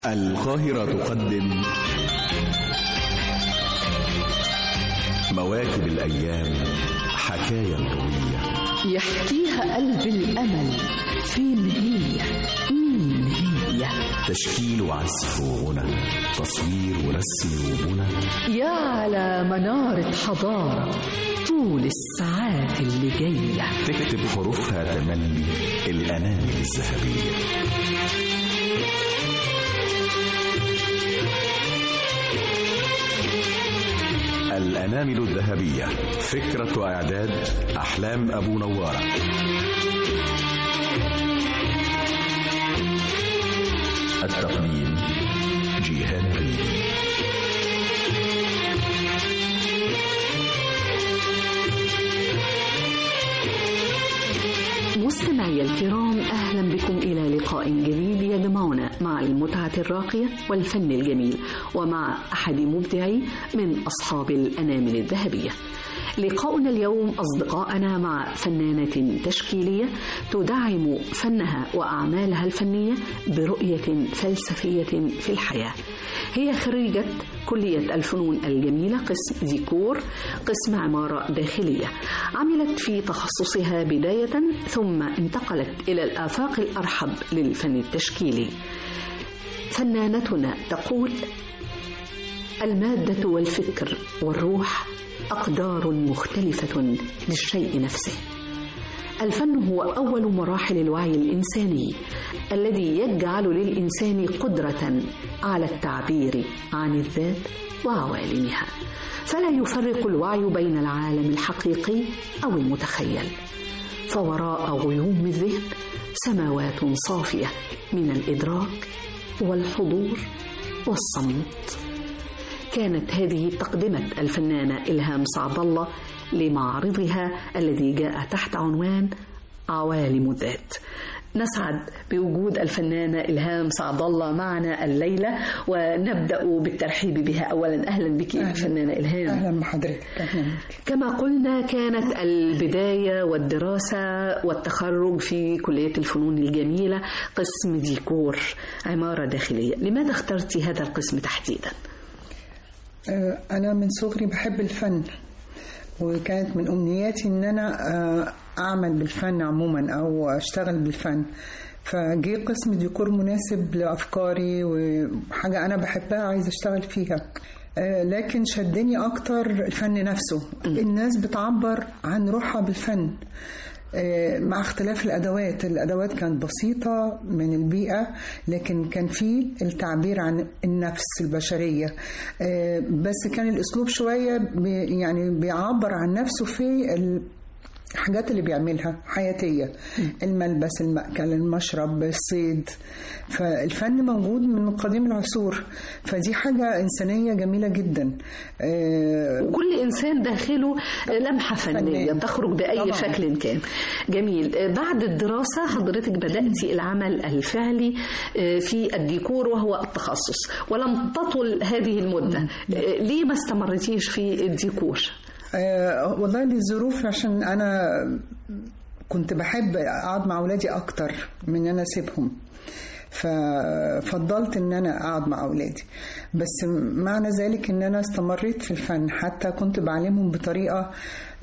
القاهرة تقدم مواكب الأيام حكاية روية يحكيها قلب الأمل فين هي مين هي تشكيل وعزف وغنى تصوير ورسم وبنى يا على منارة حضارة طول الساعات اللي جاية تكتب حروفها تملي الأنامل الذهبية الأنامل الذهبية فكرة وإعداد أحلام أبو نوارة التقديم جيهان ريدي مستمعي الكرام أهلا بكم إلى لقاء جديد يجمعنا مع المتعة الراقية والفن الجميل ومع أحد مبدعي من أصحاب الأنامل الذهبية لقاؤنا اليوم أصدقاءنا مع فنانة تشكيلية تدعم فنها وأعمالها الفنية برؤية فلسفية في الحياة هي خريجة كلية الفنون الجميلة قسم ديكور قسم عمارة داخلية عملت في تخصصها بداية ثم انتقلت إلى الآفاق الأرحب للفن التشكيلي فنانتنا تقول المادة والفكر والروح أقدار مختلفة للشيء نفسه الفن هو أول مراحل الوعي الإنساني الذي يجعل للإنسان قدرة على التعبير عن الذات وعوالمها فلا يفرق الوعي بين العالم الحقيقي أو المتخيل فوراء غيوم الذهن سماوات صافية من الإدراك والحضور والصمت كانت هذه تقدمة الفنانة إلهام سعد الله لمعرضها الذي جاء تحت عنوان عوالم الذات نسعد بوجود الفنانة إلهام سعد الله معنا الليلة ونبدأ بالترحيب بها أولا أهلا بك أهلا. فنانة إلهام أهلا بحضرتك أهلا كما قلنا كانت البداية والدراسة والتخرج في كلية الفنون الجميلة قسم ديكور عمارة داخلية لماذا اخترت هذا القسم تحديدا؟ أنا من صغري بحب الفن وكانت من أمنياتي إن أنا أعمل بالفن عموما أو أشتغل بالفن فجي قسم ديكور مناسب لأفكاري وحاجة أنا بحبها عايزة أشتغل فيها لكن شدني أكتر الفن نفسه الناس بتعبر عن روحها بالفن مع اختلاف الادوات الادوات كانت بسيطه من البيئه لكن كان في التعبير عن النفس البشريه بس كان الاسلوب شويه يعني بيعبر عن نفسه في الحاجات اللي بيعملها حياتية الملبس المأكل المشرب الصيد فالفن موجود من قديم العصور فدي حاجة إنسانية جميلة جدا وكل إنسان داخله لمحة فنية فنان. تخرج بأي طبعا. شكل كان جميل بعد الدراسة حضرتك بدأتي العمل الفعلي في الديكور وهو التخصص ولم تطل هذه المدة ليه ما استمرتيش في الديكور؟ أه والله للظروف عشان انا كنت بحب اقعد مع اولادي اكتر من ان انا اسيبهم ففضلت ان انا اقعد مع اولادي بس معنى ذلك ان انا استمريت في الفن حتى كنت بعلمهم بطريقه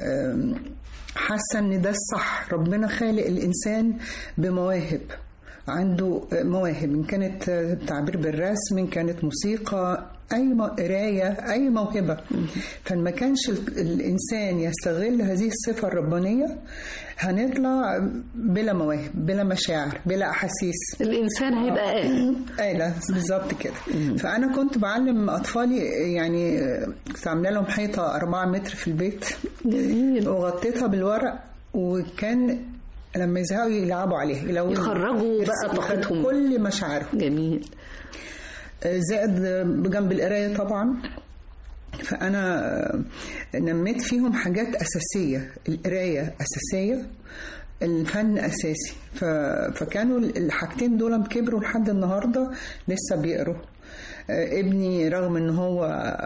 حاسه ان ده الصح ربنا خالق الانسان بمواهب عنده مواهب ان كانت تعبير بالرسم ان كانت موسيقى اي قرايه اي موهبه فما كانش الانسان يستغل هذه الصفه الربانيه هنطلع بلا مواهب بلا مشاعر بلا احاسيس الانسان هيبقى آلة آلة بالظبط كده فانا كنت بعلم اطفالي يعني كنت عامله لهم حيطه 4 متر في البيت جميل وغطيتها بالورق وكان لما يزهقوا يلعبوا عليه لو يخرجوا بقى طاقتهم كل مشاعرهم جميل زائد بجنب القرايه طبعا فانا نميت فيهم حاجات اساسيه القرايه اساسيه الفن اساسي فكانوا الحاجتين دول كبروا لحد النهارده لسه بيقروا آه، ابني رغم ان هو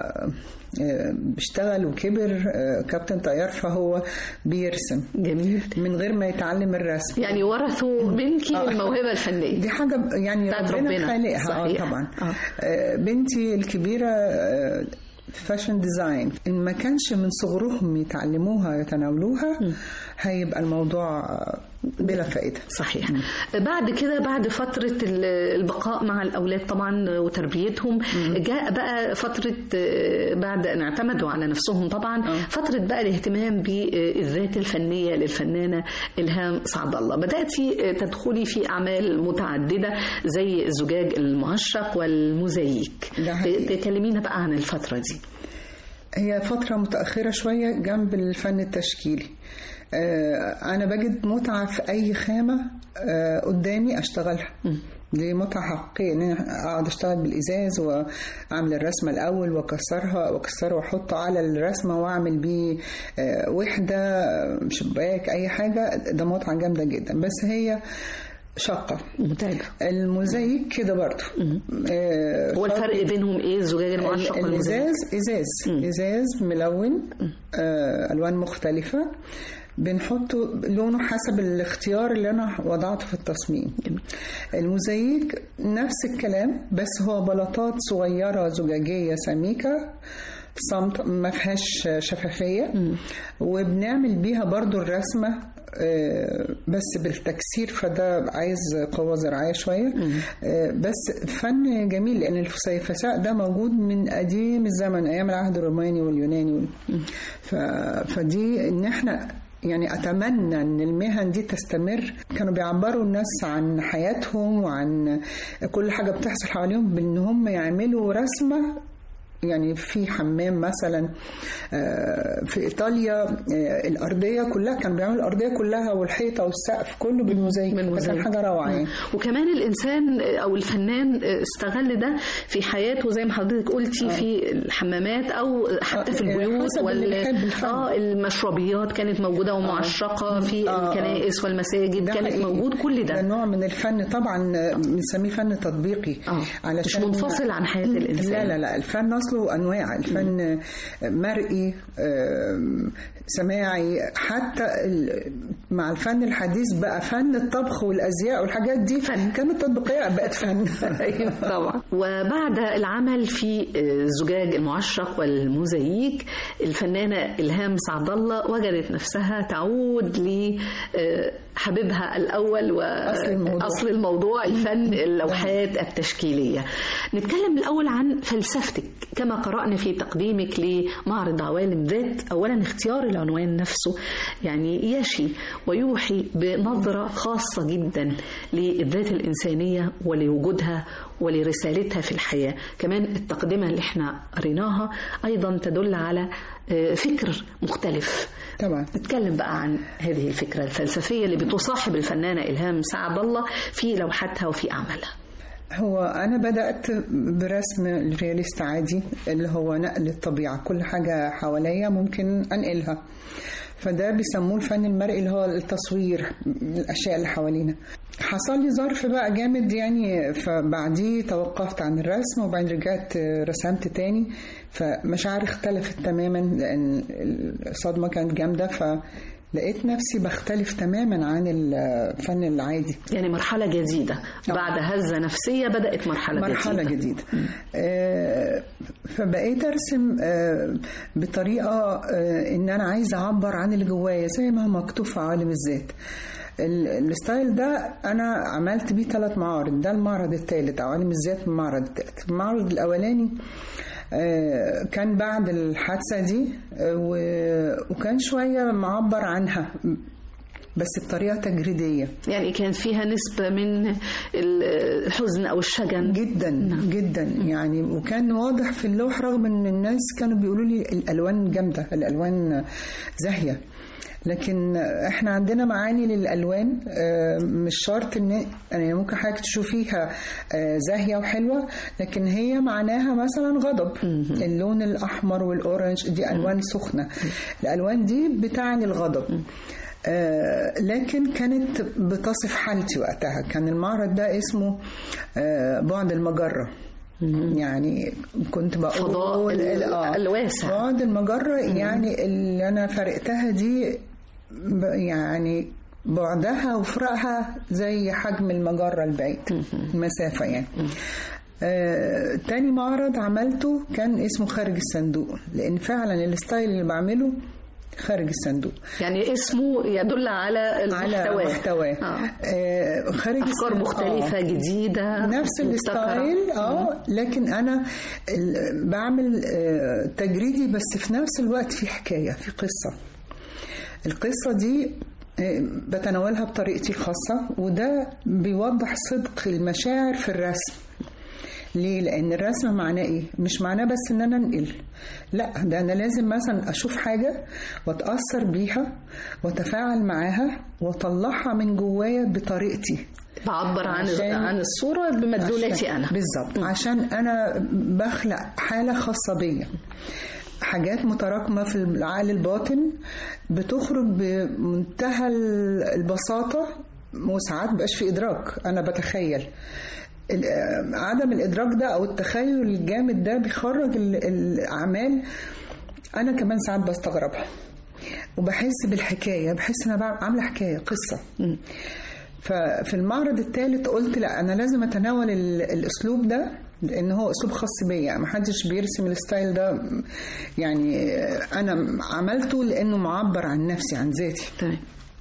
آه، بيشتغل وكبر آه، كابتن طيار فهو بيرسم جميل من غير ما يتعلم الرسم يعني ورثوا منك آه. الموهبة الفنية دي حاجة ب- يعني بتاعت ربنا, ربنا. خالقها اه صحيح. طبعا آه. آه، بنتي الكبيرة آه، فاشن ديزاين ان ما كانش من صغرهم يتعلموها يتناولوها هيبقى الموضوع آه، بلا فائدة صحيح بعد كده بعد فترة ال- البقاء مع الأولاد طبعا وتربيتهم جاء بقى فترة آه، بعد أن اعتمدوا على نفسهم طبعا آه. فترة بقى الاهتمام بالذات الفنية للفنانة إلهام سعد الله بدأتي آه، تدخلي في أعمال متعددة زي الزجاج المعشق والموزاييك ده حقيقي. تكلمينا بقى عن الفترة دي هي فترة متأخرة شوية جنب الفن التشكيلي آه، أنا بجد متعة في أي خامة آه، قدامي أشتغلها دي متعة حقيقية إن أنا أقعد أشتغل بالإزاز وأعمل الرسمة الأول وأكسرها وأكسره وأحطه على الرسمة وأعمل بيه آه، وحدة شباك أي حاجة ده متعة جامدة جدا بس هي شاقة متعبة الموزايك كده برضو آه، هو الفرق بينهم إيه الزجاج المعشق ال- والموزاييك الازاز ازاز ازاز ملون آه، الوان مختلفه بنحطه لونه حسب الاختيار اللي انا وضعته في التصميم الموزاييك نفس الكلام بس هو بلاطات صغيره زجاجيه سميكه صمت ما فيهاش شفافيه وبنعمل بيها برضو الرسمه آه، بس بالتكسير فده عايز قوة زراعية شوية آه، بس فن جميل لأن الفسيفساء ده موجود من قديم الزمن أيام العهد الروماني واليوناني وال- ف- فدي إن إحنا يعني أتمنى إن المهن دي تستمر كانوا بيعبروا الناس عن حياتهم وعن كل حاجة بتحصل حواليهم بإن هم يعملوا رسمة يعني في حمام مثلا آه، في ايطاليا آه، الارضيه كلها كانوا بيعملوا الارضيه كلها والحيطه والسقف كله بالموزايك فكان بالموزايك. حاجه روعه يعني وكمان الانسان او الفنان استغل ده في حياته زي ما حضرتك قلتي في الحمامات او حتى في آه، البيوت حسب اللي بيحب الفن. اه المشربيات كانت موجوده ومعشقه في آه، آه. الكنائس والمساجد ده كانت حقيقي. موجود كل ده ده نوع من الفن طبعا آه، بنسميه فن تطبيقي آه، مش منفصل عن حياة الإنسان. لا لا لا الفن اصله انواع الفن آه، مرئي آه، سماعي حتى ال- مع الفن الحديث بقى فن الطبخ والازياء والحاجات دي فن. كانت تطبيقيه بقت فن أيوة طبعا وبعد العمل في الزجاج المعشق والموزاييك الفنانة إلهام سعد الله وجدت نفسها تعود لحبيبها الأول أصل الموضوع. وأصل الموضوع الفن اللوحات التشكيلية نتكلم الأول عن فلسفتك كما قرأنا في تقديمك لمعرض عوالم ذات أولا اختيار العنوان نفسه يعني يشي ويوحي بنظرة خاصة جدا للذات الإنسانية ولوجودها ولرسالتها في الحياة كمان التقدمة اللي احنا قريناها أيضا تدل على آه، فكر مختلف طبعا نتكلم بقى عن هذه الفكرة الفلسفية اللي بتصاحب الفنانة إلهام سعد الله في لوحاتها وفي أعمالها هو أنا بدأت برسم الرياليست عادي اللي هو نقل الطبيعة كل حاجة حواليا ممكن أنقلها فده بيسموه الفن المرئي اللي هو التصوير الأشياء اللي حوالينا حصل لي ظرف بقى جامد يعني فبعديه توقفت عن الرسم وبعدين رجعت رسمت تاني فمشاعري اختلفت تماما لأن الصدمة كانت جامدة ف لقيت نفسي بختلف تماما عن الفن العادي يعني مرحلة جديدة بعد هزة نفسية بدأت مرحلة, مرحلة جديدة جديدة آه، فبقيت ارسم آه، بطريقة آه، ان انا عايزة اعبر عن اللي جوايا زي ما هو مكتوب في عالم الذات ال- الستايل ده انا عملت بيه ثلاث معارض ده المعرض الثالث عوالم الذات المعرض الثالث المعرض الاولاني آه، كان بعد الحادثة دي آه، و- وكان شوية معبر عنها بس بطريقة تجريدية يعني كان فيها نسبة من الحزن أو الشجن جدا جدا يعني وكان واضح في اللوح رغم ان الناس كانوا بيقولوا لي الالوان جامده الالوان زاهيه لكن احنا عندنا معاني للالوان آه، مش شرط ان يعني ممكن حضرتك تشوفيها آه، زاهيه وحلوه لكن هي معناها مثلا غضب اللون الاحمر والاورنج دي الوان سخنه الالوان دي بتعني الغضب آه، لكن كانت بتصف حالتي وقتها كان المعرض ده اسمه آه، بعد المجرة يعني كنت بقول فضاء ال- آه، الواسع. بعد المجرة يعني اللي أنا فرقتها دي ب- يعني بعدها وفرقها زي حجم المجرة البعيد المسافة يعني آه، تاني معرض عملته كان اسمه خارج الصندوق لأن فعلا الستايل اللي بعمله خارج الصندوق يعني اسمه يدل على المحتوى على محتواه آه. آه. خارج افكار الصندوق- مختلفه آه. جديده نفس مبتكرة. الستايل اه لكن انا ال- بعمل آه، تجريدي بس في نفس الوقت في حكايه في قصه القصه دي آه، بتناولها بطريقتي الخاصه وده بيوضح صدق المشاعر في الرسم ليه؟ لأن الرسم معناه إيه؟ مش معناه بس إن أنا أنقل، لا ده أنا لازم مثلا أشوف حاجة وأتأثر بيها وأتفاعل معاها وأطلعها من جوايا بطريقتي. بعبر عن عشان- عن الصوره بمدلولاتي عشان- انا بالظبط عشان انا بخلق حاله خاصه بيا حاجات متراكمه في العقل الباطن بتخرج بمنتهى البساطه وساعات مبقاش في ادراك انا بتخيل ال- عدم الادراك ده او التخيل الجامد ده بيخرج ال- الاعمال انا كمان ساعات بستغربها وبحس بالحكايه بحس ان انا بعمل- عامله حكايه قصه ففي المعرض الثالث قلت لا انا لازم اتناول ال- الاسلوب ده لان هو اسلوب خاص بيا يعني محدش بيرسم الستايل ده يعني انا عملته لانه معبر عن نفسي عن ذاتي تمام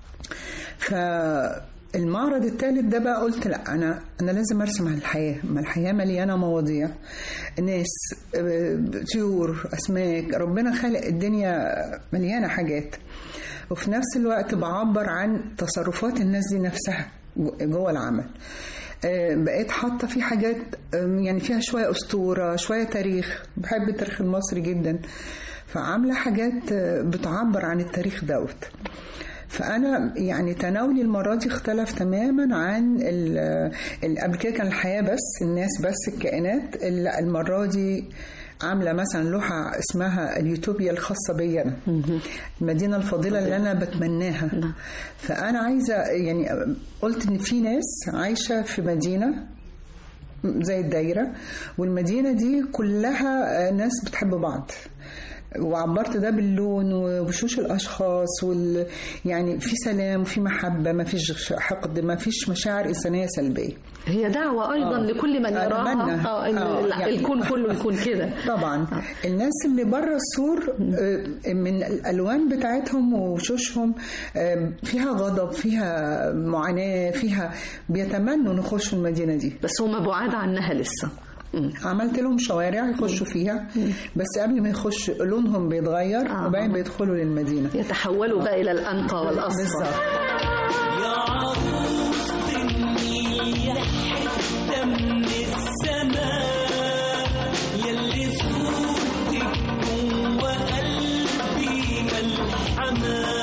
فالمعرض الثالث ده بقى قلت لا انا انا لازم ارسم عن الحياه ما الحياه مليانه مواضيع ناس آه، طيور اسماك ربنا خلق الدنيا مليانه حاجات وفي نفس الوقت بعبر عن تصرفات الناس دي نفسها جو- جوه العمل آه، بقيت حاطه في حاجات آم، يعني فيها شويه اسطوره شويه تاريخ بحب التاريخ المصري جدا فعامله حاجات آه، بتعبر عن التاريخ دوت فانا يعني تناولي المره دي اختلف تماما عن ال- ال- قبل كده كان الحياه بس الناس بس الكائنات لا المره دي عامله مثلا لوحه اسمها اليوتوبيا الخاصه بيا انا المدينه الفاضله اللي انا بتمناها نعم. فانا عايزه يعني قلت ان في ناس عايشه في مدينه زي الدايرة والمدينة دي كلها ناس بتحب بعض وعبرت ده باللون ووشوش الاشخاص وال يعني في سلام وفي محبه ما فيش حقد ما فيش مشاعر انسانيه سلبيه هي دعوة أيضا آه. لكل من يراها أتمنى. آه إن آه، ال- يعني- الكون كله يكون كده طبعا الناس اللي بره السور آه، من الالوان بتاعتهم ووشوشهم آه، فيها غضب فيها معاناه فيها بيتمنوا نخش المدينه دي بس هم بعاد عنها لسه مم. عملت لهم شوارع يخشوا فيها بس قبل ما يخش لونهم بيتغير آه. وبعدين بيدخلوا للمدينه يتحولوا بقى إلى الأنقى والأصفى بالظبط يا عروس النيل يا حتة من السماء يلي صورتك جوا قلبي ملحمة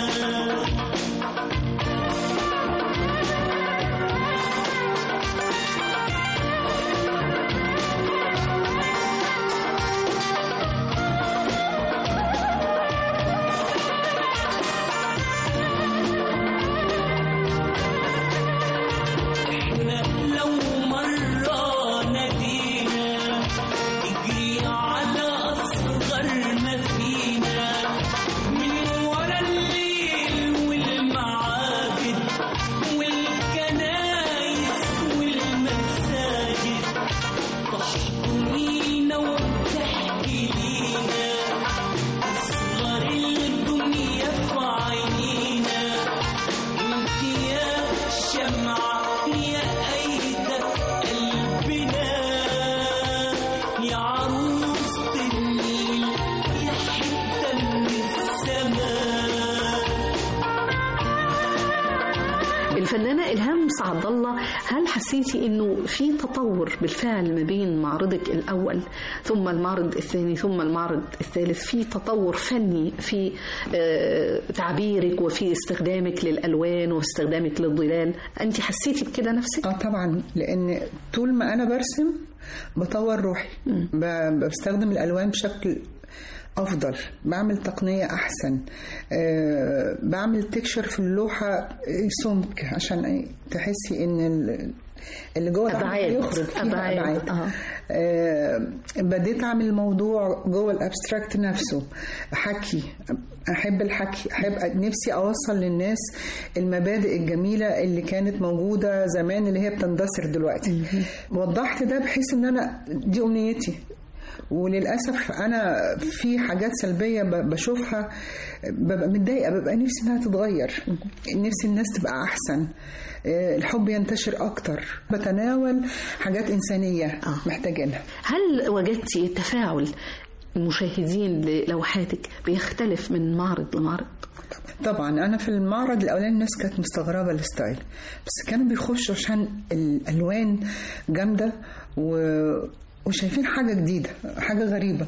احنا لو مرة نادينا اجري على أصغر ما فينا من ورا الليل والمعابد والكنايس والمساجد تحضنينا وتحكي لينا أصغر الدنيا في عينينا انت يا شمعة يا أيدة قلبنا يا عروسة النيل يا حتة من السماء الفنانة إلهام سعد الله هل حسيتي إنه في تطور بالفعل ما بين معرضك الأول ثم المعرض الثاني ثم المعرض الثالث في تطور فني في آه، تعبيرك وفي استخدامك للألوان واستخدامك للظلال أنت حسيتي بكده نفسك؟ اه طبعا لان طول ما انا برسم بطور روحي ب- بستخدم الالوان بشكل افضل بعمل تقنيه احسن أه بعمل تكشر في اللوحه سمك عشان إيه؟ تحسي ان ال- اللي جوه العمل أبعاد. يخرج فيها أبعاد. أبعاد. آه. آه بديت أعمل موضوع جوه الأبستراكت نفسه حكي أحب الحكي أحب نفسي أوصل للناس المبادئ الجميلة اللي كانت موجودة زمان اللي هي بتندثر دلوقتي وضحت ده بحيث إن أنا دي أمنيتي وللاسف انا في حاجات سلبيه ب- بشوفها ببقى متضايقه ببقى نفسي انها تتغير نفسي الناس تبقى احسن آه، الحب ينتشر اكتر بتناول حاجات انسانيه آه. محتاجينها هل وجدتي تفاعل المشاهدين للوحاتك بيختلف من معرض لمعرض؟ طبعا انا في المعرض الاولاني الناس كانت مستغربه الستايل بس كانوا بيخشوا عشان الالوان جامده و... وشايفين حاجه جديده حاجه غريبه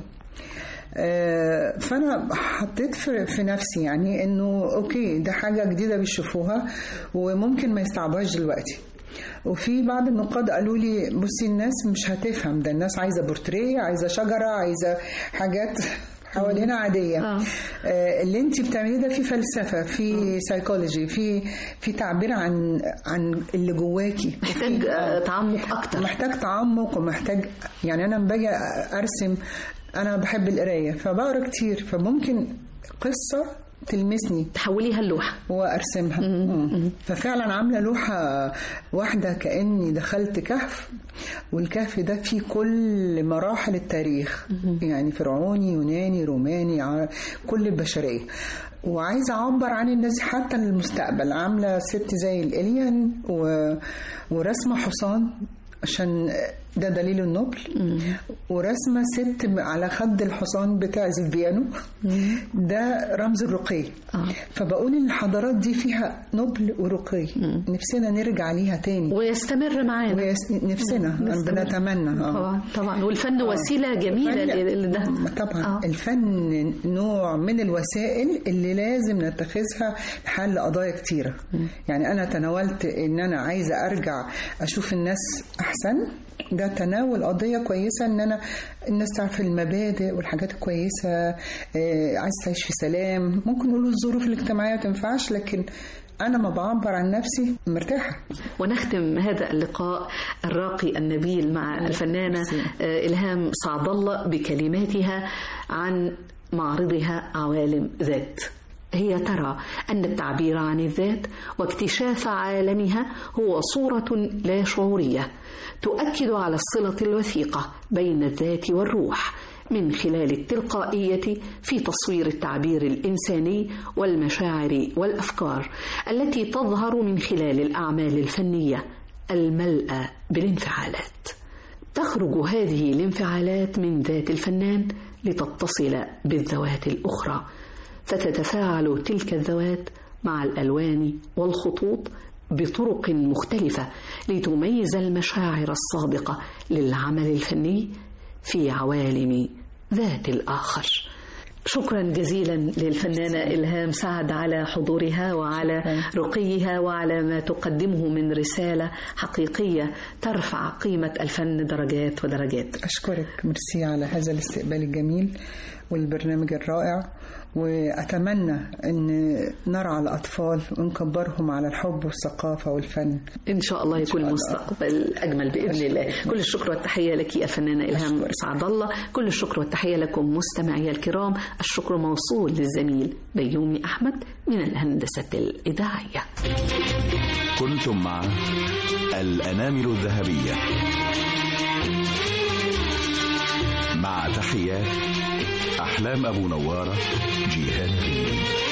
آه، فانا حطيت في في نفسي يعني انه اوكي ده حاجه جديده بيشوفوها وممكن ما يستوعبوهاش دلوقتي وفي بعض النقاد قالوا لي بصي الناس مش هتفهم ده الناس عايزه بورتريه عايزه شجره عايزه حاجات حوالينا عاديه آه. آه، اللي انت بتعمليه ده في فلسفه في سايكولوجي في في تعبير عن عن اللي جواكي محتاج آه، تعمق أكتر محتاج تعمق ومحتاج يعني انا لما باجي ارسم انا بحب القرايه فبقرا كتير فممكن قصه تلمسني تحوليها اللوحة وارسمها مم. ففعلا عامله لوحه واحده كاني دخلت كهف والكهف ده فيه كل مراحل التاريخ يعني فرعوني يوناني روماني ع- كل البشريه وعايزه اعبر عن الناس حتى للمستقبل عامله ست زي الالين و... ورسمه حصان عشان ده دليل النبل ورسمه ست على خد الحصان بتعزف بيانو ده رمز الرقي آه. فبقول ان الحضارات دي فيها نبل ورقي نفسنا نرجع ليها تاني ويستمر معانا ويس- نفسنا نستمر. بنتمنى اه طبعا طبعا والفن وسيلة جميلة الفن- ل- لده طبعا آه. آه. الفن نوع من الوسائل اللي لازم نتخذها لحل قضايا كتيرة يعني أنا تناولت إن أنا عايزة أرجع أشوف الناس أحسن ده تناول قضية كويسة إن أنا الناس تعرف المبادئ والحاجات الكويسة آه، عايز تعيش في سلام ممكن نقول الظروف الاجتماعية ما تنفعش لكن أنا ما بعبر عن نفسي مرتاحة ونختم هذا اللقاء الراقي النبيل مع الفنانة آه، إلهام سعد الله بكلماتها عن معرضها عوالم ذات هي ترى أن التعبير عن الذات واكتشاف عالمها هو صورة لا شعورية تؤكد على الصلة الوثيقة بين الذات والروح من خلال التلقائية في تصوير التعبير الإنساني والمشاعر والأفكار التي تظهر من خلال الأعمال الفنية الملأى بالانفعالات. تخرج هذه الانفعالات من ذات الفنان لتتصل بالذوات الأخرى فتتفاعل تلك الذوات مع الألوان والخطوط بطرق مختلفة لتميز المشاعر الصادقة للعمل الفني في عوالم ذات الآخر شكرا جزيلا للفنانة إلهام سعد على حضورها وعلى رقيها وعلى ما تقدمه من رسالة حقيقية ترفع قيمة الفن درجات ودرجات أشكرك ميرسي على هذا الاستقبال الجميل والبرنامج الرائع وأتمنى أن نرعى الأطفال ونكبرهم على الحب والثقافة والفن إن شاء الله يكون الله. المستقبل أجمل بإذن الله كل الشكر والتحية لك الفنانة إلهام سعد الله كل الشكر والتحية لكم مستمعي الكرام الشكر موصول للزميل بيومي أحمد من الهندسة الإذاعية كنتم مع الأنامل الذهبية مع تحيات أحلام أبو نوارة جيهان ريمي